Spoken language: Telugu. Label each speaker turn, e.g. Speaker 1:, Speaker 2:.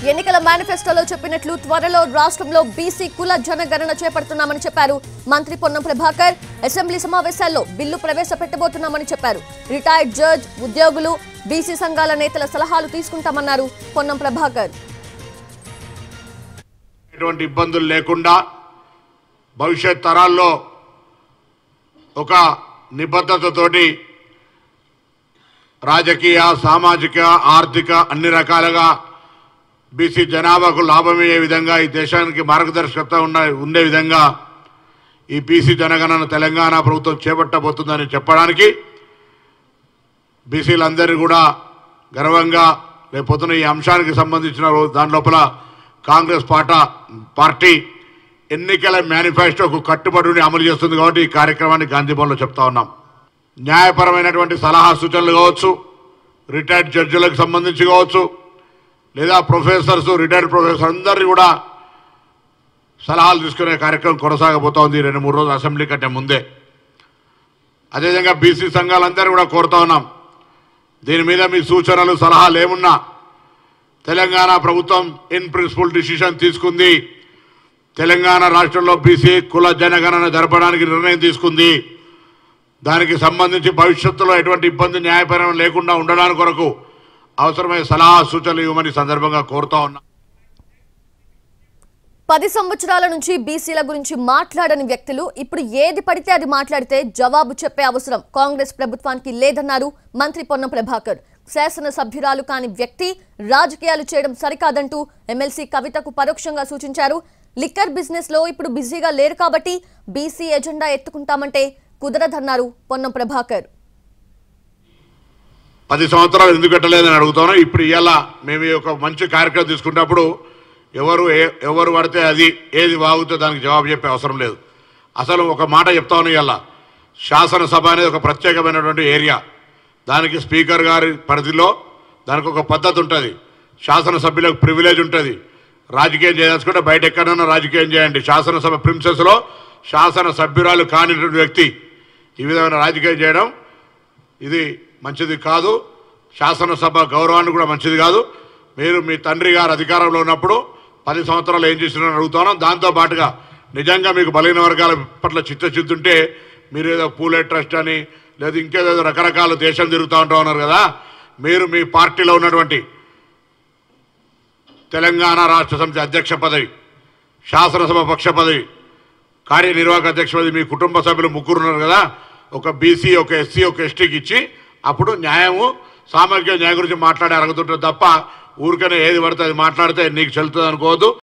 Speaker 1: ఎన్నికల మేనిఫెస్టోలో చెప్పినట్లు త్వరలో రాష్ట్రంలో బీసీ కుల జనగణన చేపడుతున్నామని చెప్పారు మంత్రి పొన్నం ప్రభాకర్ అసెంబ్లీ సమావేశాల్లో బిల్లు ప్రవేశపెట్టబోతున్నామని చెప్పారు రిటైర్డ్ జడ్జ్ ఉద్యోగులు బీసీ సంఘాల నేతల సలహాలు తీసుకుంటామన్నారు పొన్నం ప్రభాకర్
Speaker 2: ఎటువంటి ఇబ్బందులు లేకుండా భవిష్యత్ తరాల్లో ఒక నిబద్ధతతోటి రాజకీయ సామాజిక ఆర్థిక అన్ని రకాలుగా బీసీ జనాభాకు లాభమయ్యే విధంగా ఈ దేశానికి మార్గదర్శకత ఉన్న ఉండే విధంగా ఈ బీసీ జనగణన తెలంగాణ ప్రభుత్వం చేపట్టబోతుందని చెప్పడానికి బీసీలందరూ కూడా గర్వంగా రేపొద్దున ఈ అంశానికి సంబంధించిన రో- దాని లోపల కాంగ్రెస్ పాట పార్టీ ఎన్నికల మేనిఫెస్టోకు కట్టుబడి ఉండి అమలు చేస్తుంది కాబట్టి ఈ కార్యక్రమాన్ని గాంధీ భవన్లో చెప్తా ఉన్నాం న్యాయపరమైనటువంటి సలహా సూచనలు కావచ్చు రిటైర్డ్ జడ్జిలకు సంబంధించి కావచ్చు లేదా ప్రొఫెసర్స్ రిటైర్డ్ ప్రొఫెసర్ అందరినీ కూడా సలహాలు తీసుకునే కార్యక్రమం కొనసాగబోతా ఉంది ఈ రెండు మూడు రోజులు అసెంబ్లీ కంటే ముందే అదేవిధంగా బీసీ సంఘాలందరూ కూడా కోరుతా ఉన్నాం దీని మీద మీ సూచనలు సలహాలు ఏమున్నా తెలంగాణ ప్రభుత్వం ఇన్ ప్రిన్సిపల్ డిసిషన్ తీసుకుంది తెలంగాణ రాష్ట్రంలో బీసీ కుల జనగణన జరపడానికి నిర్ణయం తీసుకుంది దానికి సంబంధించి భవిష్యత్తులో ఎటువంటి ఇబ్బంది న్యాయపరం లేకుండా ఉండడానికి కొరకు అవసరమైన సలహా సూచనలు ఇవ్వమని ఈ సందర్భంగా కోరుతా ఉన్నా
Speaker 1: పది సంవత్సరాల నుంచి బీసీల గురించి మాట్లాడని వ్యక్తులు ఇప్పుడు ఏది పడితే అది మాట్లాడితే జవాబు చెప్పే అవసరం కాంగ్రెస్ ప్రభుత్వానికి లేదన్నారు మంత్రి పొన్నం ప్రభాకర్ శాసనసభ్యురాలు కాని వ్యక్తి రాజకీయాలు చేయడం సరికాదంటూ ఎమ్మెల్సీ కవితకు పరోక్షంగా సూచించారు లిక్కర్ బిజినెస్ లో ఇప్పుడు బిజీగా లేరు కాబట్టి బీసీ ఎజెండా ఎత్తుకుంటామంటే కుదరదన్నారు పొన్నం ప్రభాకర్
Speaker 2: పది సంవత్సరాలు ఎందుకు కట్టలేదని అడుగుతాను ఇప్పుడు ఇవాళ మేము ఈ ఒక మంచి కార్యక్రమం తీసుకున్నప్పుడు ఎవరు ఏ- ఎవరు పడితే అది ఏది వాగుతో దానికి జవాబు చెప్పే అవసరం లేదు అసలు ఒక మాట చెప్తాను ఇవాళ శాసనసభ అనేది ఒక ప్రత్యేకమైనటువంటి ఏరియా దానికి స్పీకర్ గారి పరిధిలో దానికి ఒక పద్ధతి ఉంటుంది శాసనసభ్యులకు ప్రివిలేజ్ ఉంటుంది రాజకీయం చేయదలుచుకుంటే బయట ఎక్కడైనా రాజకీయం చేయండి శాసనసభ ప్రిన్సెస్లో శాసనసభ్యురాలు కానిటువంటి వ్యక్తి ఈ విధమైన రాజకీయం చేయడం ఇది మంచిది కాదు శాసనసభ గౌరవాన్ని కూడా మంచిది కాదు మీరు మీ తండ్రి గారు అధికారంలో ఉన్నప్పుడు పది సంవత్సరాలు ఏం చేసినారని అడుగుతాను దాంతో పాటుగా నిజంగా మీకు బలహీన వర్గాల పట్ల చిత్తశుద్ధి ఉంటే మీరు ఏదో పూలే ట్రస్ట్ అని లేదా ఇంకేదో రకరకాల దేశం తిరుగుతూ ఉంటా ఉన్నారు కదా మీరు మీ పార్టీలో ఉన్నటువంటి తెలంగాణ రాష్ట్ర సమితి అధ్యక్ష పదవి శాసనసభ పక్ష పదవి కార్యనిర్వాహక అధ్యక్ష పదవి మీ కుటుంబ సభ్యులు ముగ్గురు ఉన్నారు కదా ఒక బీసీ ఒక ఎస్సీ ఒక ఎస్టీకి ఇచ్చి అప్పుడు న్యాయము సామాజిక న్యాయం గురించి మాట్లాడే అరుగుతుంటుంది తప్ప ఊరికనే ఏది పడితే అది మాట్లాడితే నీకు చెల్లుతుంది అనుకోవద్దు